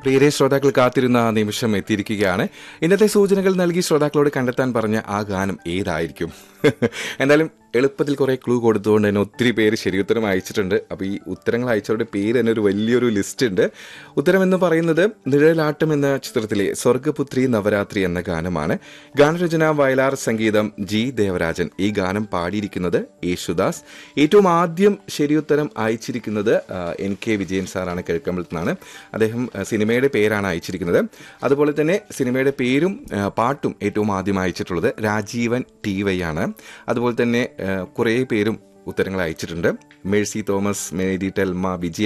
പ്രിയരെ ശ്രോതാക്കൾ കാത്തിരുന്ന ആ നിമിഷം എത്തിയിരിക്കുകയാണ് ഇന്നത്തെ സൂചനകൾ നൽകി ശ്രോതാക്കളോട് കണ്ടെത്താൻ പറഞ്ഞ ആ ഗാനം ഏതായിരിക്കും എന്തായാലും എളുപ്പത്തിൽ കുറെ ക്ലൂ കൊടുത്തുകൊണ്ട് തന്നെ ഒത്തിരി പേര് ശരിയുത്തരം അയച്ചിട്ടുണ്ട് അപ്പോൾ ഈ ഉത്തരങ്ങൾ അയച്ചവരുടെ പേര് തന്നെ ഒരു വലിയൊരു ലിസ്റ്റ് ഉണ്ട് ഉത്തരം എന്ന് പറയുന്നത് നിഴലാട്ടം എന്ന ചിത്രത്തിലെ സ്വർഗപുത്രി നവരാത്രി എന്ന ഗാനമാണ് ഗാനരചന വയലാർ സംഗീതം ജി ദേവരാജൻ ഈ ഗാനം പാടിയിരിക്കുന്നത് യേശുദാസ് ഏറ്റവും ആദ്യം ശരിയുത്തരം അയച്ചിരിക്കുന്നത് ആ, എൻ കെ വിജയൻ സാറാണ് കിഴക്കമ്പലത്ത് നിന്നാണ് അദ്ദേഹം ആ, സിനിമയുടെ പേരാണ് അയച്ചിരിക്കുന്നത് അതുപോലെ തന്നെ സിനിമയുടെ പേരും ആ, പാട്ടും ഏറ്റവും ആദ്യം അയച്ചിട്ടുള്ളത് രാജീവൻ ടി വൈ ആണ് അതുപോലെ തന്നെ ആ, കുറേ പേരും ഉത്തരങ്ങൾ അയച്ചിട്ടുണ്ട് മേഴ്സി തോമസ് മേരി ടെൽമ വിജയ